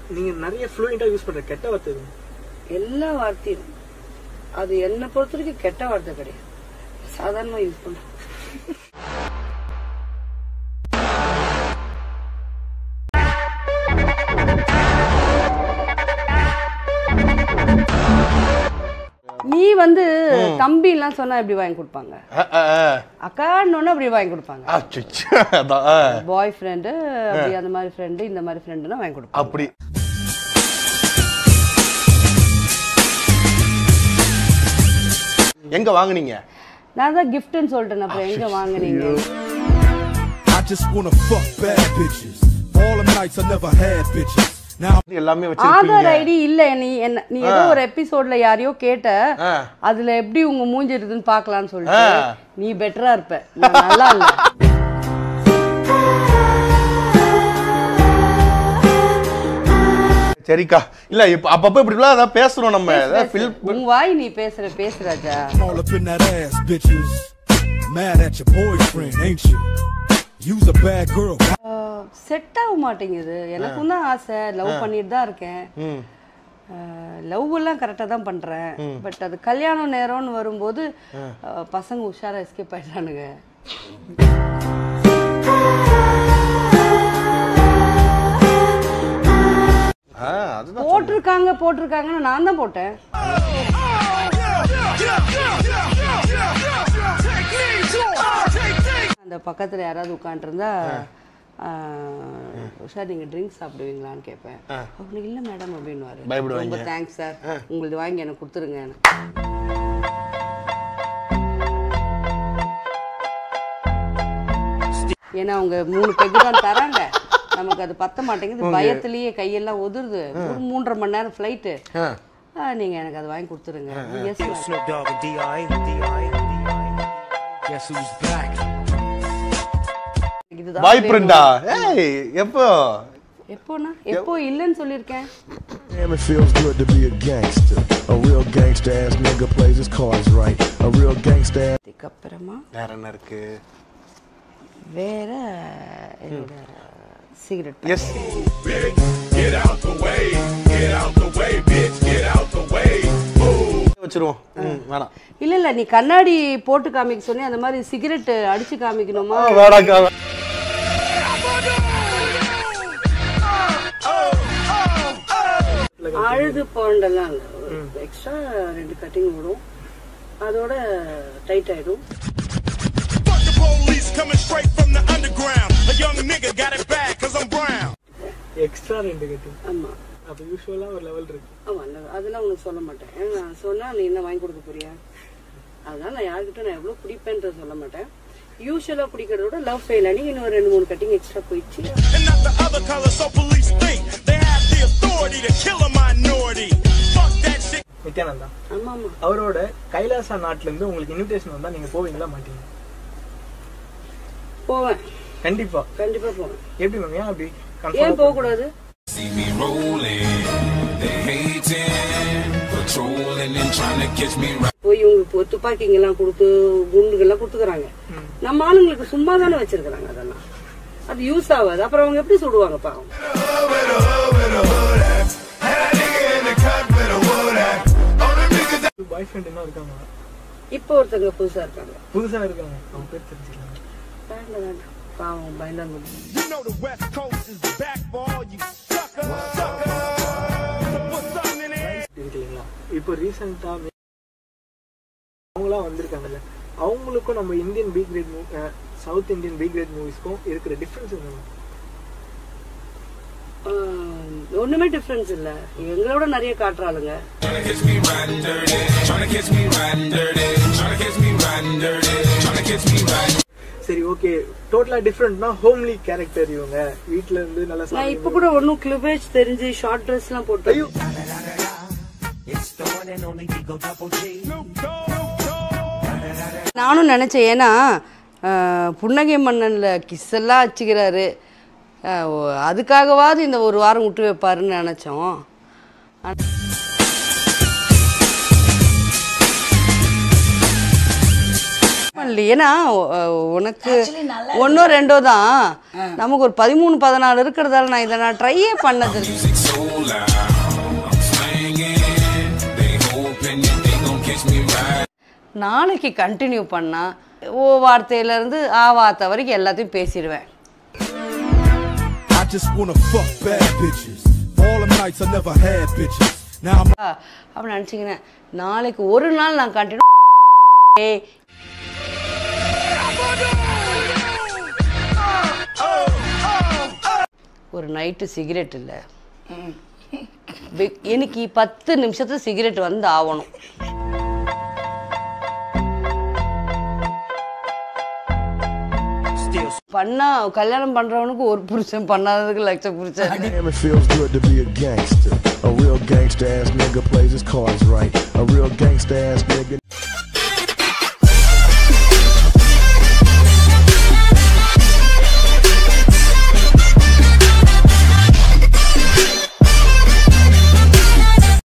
நீங்க நிறைய ஃப்ளூயண்டா யூஸ் பண்ற கெட்ட வார்த்தை எது? எல்லா வார்த்தையும் அது என்னை பொறுத்த வரைக்கும் கெட்ட வார்த்தை கிடையாது சாதாரணமா யூஸ் பண்றேன் நீ வந்து தம்பி எல்லாம் சொன்னா எப்படி வாங்கி கொடுப்பாங்க அஹ், அஹ், அஹ். அக்கான்னு அப்படி வாங்கி கொடுப்பாங்க அச்சச்சோ, அதான், அஹ். பாய் ஃப்ரெண்டு அப்படி அந்த மாதிரி ஃப்ரெண்டு இந்த மாதிரி ஃப்ரெண்டுனா வாங்கி கொடுப்பாங்க அப்படி எங்க வாங்குனீங்க நான் தான் கிஃப்ட்னு சொல்லிட்டேன் அப்புறம் எங்க வாங்குனீங்க I just wanna fuck bad bitches. All them nights I never had bitches. Now எல்லாமே ஆதார் வச்சிருப்பீங்க ஐடி இல்ல நீ என்ன நீ ஏதோ ஒரு எபிசோட்ல யாரையோ கேட்ட ஆ. அதுல எப்படி உங்க மூஞ்சி இருக்குதுன்னு பார்க்கலாம்னு சொல்லிட்டு ஆ. நீ பெட்டரா இருப்ப நான் நல்லா இல்ல சரிக்கா இல்ல இப்ப அப்பப்ப இப்படி எல்லாம் அதான் பேசுறோம் நம்ம ஏதாவது feel- உன் வாய் நீ பேசுற பேசு ராஜா all up in that ass, bitches. Mad at your boyfriend, ain't you? You's a bad girl. Set ஆக மாட்டேங்குது எனக்கும் தான் ஆசை லவ் பண்ணிட்டு தான் இருக்கேன் ம். லவ் எல்லாம் கரெக்டாக தான் பண்றேன் பட் அது கல்யாணம் நேரம்னு வரும்போது அஹ், பசங்க உஷாரா எஸ்கேப் ஆயிடுறானுங்க ஆ, அதுதான் போட்டிருக்காங்க போட்டிருக்காங்கன்னு நான் தான் போட்டேன் அந்த பக்கத்துல யாராவது உட்காந்துருந்தா சார் நீங்க ட்ரிங்க்ஸ் சாப்பிடுவீங்களான்னு கேட்பேன் அவங்க இல்ல மேடம் அப்படின்னுவாரு பயப்படுவாங்க. ரொம்ப தேங்க்ஸ் சார் உங்களுது வாங்கி எனக்கு கொடுத்துருங்க ஏன்னா அவங்க மூணு பெக்கு தான் தராங்க நமக்கு அது பத்த மாட்டேங்குது பயத்திலேயே கையெல்லாம் உதிருது ஒரு மூன்றரை மணி நேரம் ஃப்ளைட்டு ஆ. நீங்க எனக்கு அது வாங்கி கொடுத்துருங்க yes Snoop Dogg and D.I. D.I. D.I. Guess who's back? இதுதான் பாய் ஃப்ரெண்டா ஏய் எப்போ எப்போண்ணா எப்போ இல்லைன்னு சொல்லியிருக்கேன் Damn, it feels good to be a gangster. A real gangster ass nigga plays his cards right. A real gangster ass. அதுக்கப்புறமா வேற என்ன இருக்கு வேற என்னோட சிகரெட் எஸ் வச்சிருவோம் ம், வேணாம் இல்ல இல்ல நீ கண்ணாடி போட்டு காமிக்க சொன்னே அந்த மாதிரி சிகரெட் அடிச்சு காமிக்கணுமா வேணாக்கா அழுது போண்டெல்லாம் இல்ல எக்ஸ்ட்ரா ரெண்டு கட்டிங் விடும் அதோட டைட் ஆயிடும் Fuck the police coming straight from the underground. A young nigga got it bad cause I'm brown. Extra ரெண்டு கட்டு ஆமா அப்ப யூஸ்வலா ஒரு லெவல் இருக்கு ஆமா அந்த- அதெல்லாம் உனக்கு சொல்ல மாட்டேன் ஏன்னா நான் சொன்னா நீ என்ன வாங்கி கொடுக்க போறியா அதனால நான் யார்கிட்ட நான் எவ்வளவு பிடிப்பேன்றத சொல்ல மாட்டேன் யூஸ்வலா பிடிக்கிறத விட லவ் ஃபெயில் ஆனி இன்னும் ரெண்டு மூணு கட்டிங் எக்ஸ்ட்ரா போயிடுச்சு And not the other color, so police think they have the authority to kill a minority. Fuck that shit. Nithyananda ஆமா ஆமா அவரோட கைலாசா நாட்டுல இருந்து உங்களுக்கு இன்விடேஷன் வந்தா நீங்க போவீங்களா மாட்டீங்க போவேன் கண்டிப்பா கண்டிப்பா போவேன் எப்படி மேம் ஏன் அப்படி ஏன் கன்ஃபார்ம் போக கூடாது See me rolling, they hating, patrolling and trying to catch me right. போய் இவங்க இப்போ துப்பாக்கிங்க எல்லாம் கொடுத்து குண்டுகள்லாம் கொடுத்துக்கறாங்க நம்ம ஆளுங்களுக்கு சும்மா தானே வச்சிருக்கிறாங்க அதெல்லாம் அது யூஸ் ஆகாது அப்புறம் அவங்க எப்படி சுடுவாங்க பாவம் பாய் ஃப்ரெண்ட் என்ன இருக்காங்க இப்போ ஒருத்தங்க புதுசா இருக்காங்க புதுசா இருக்காங்க அவங்க பேர் தெரிஞ்சுக்கலாம் வேண்டாம் வேண்டாம் பாவம் பயந்தாங்க You know the West Coast is back for all you suckers. suckers. So put something in there. இருக்கு இல்லைங்களா இப்போ ரீசெண்டா அவங்களாம் வந்திருக்காங்கல்ல அவங்களுக்கும் நம்ம Indian B grade South Indian B grade மூவிஸ்க்கும் இருக்கிற டிஃபரன்ஸ் என்ன ஆஹ், ஒண்ணுமே டிஃபரன்ஸ் இல்ல எங்களோட நிறைய காட்டுறாளுங்க Trying to catch me riding dirty, trying to catch me riding dirty, trying to catch me riding dirty, trying to catch me riding. சரி ஓகே டோட்டலா டிஃப்ரெண்ட்னா ஹோம்லி கேரக்டர் இவங்க வீட்ல இருந்து நல்லா நான் இப்ப சாப்பிடுறது. கூட ஒன்னும் கிளிவேஜ் தெரிஞ்சு ஷார்ட் ட்ரெஸ் எல்லாம் போட்டு ஐயோ நானும் நினைச்சேன் ஏன்னா ஆஹ், புன்னகை மன்னன்ல கிஸ் எல்லாம் வச்சுக்கிறாரு ஆஹ், ஓ- அதுக்காகவாவது இந்த ஒரு வாரம் விட்டு வைப்பாருன்னு நினைச்சோம் இல்லை ஏன்னா அஹ், உனக்கு ஒன்றோ ரெண்டோ தான் நமக்கு ஒரு பதிமூணு பதினாலு இருக்கிறதால நான் இதை நான் ட்ரையே பண்ணது இல்லை. Music so loud, I'm swinging. They hoping that they gon' catch me right. நாளைக்கு கண்டினியூ பண்ணால் ஓ வார்த்தையிலேருந்து ஆ வார்த்தை வரைக்கும் எல்லாத்தையும் பேசிடுவேன் I just wanna fuck bad bitches. All them nights I never had bitches. Now I'm அப்படி நினச்சிக்கினேன் நாளைக்கு ஒரு நாள் நான் கண்டினியூ ஏய் ஒரு நைட்டு சிகரெட் இல்லை எனக்கு பத்து நிமிஷத்துல சிகரெட் வந்து ஆகணும் Still பண்ணா கல்யாணம் பண்றவனுக்கு ஒரு புருஷன் பண்ணாததுக்கு லட்சம் புருஷன் Damn, it feels good to be a gangster. A real gangster ass nigga plays his cards right. A real gangster ass nigga.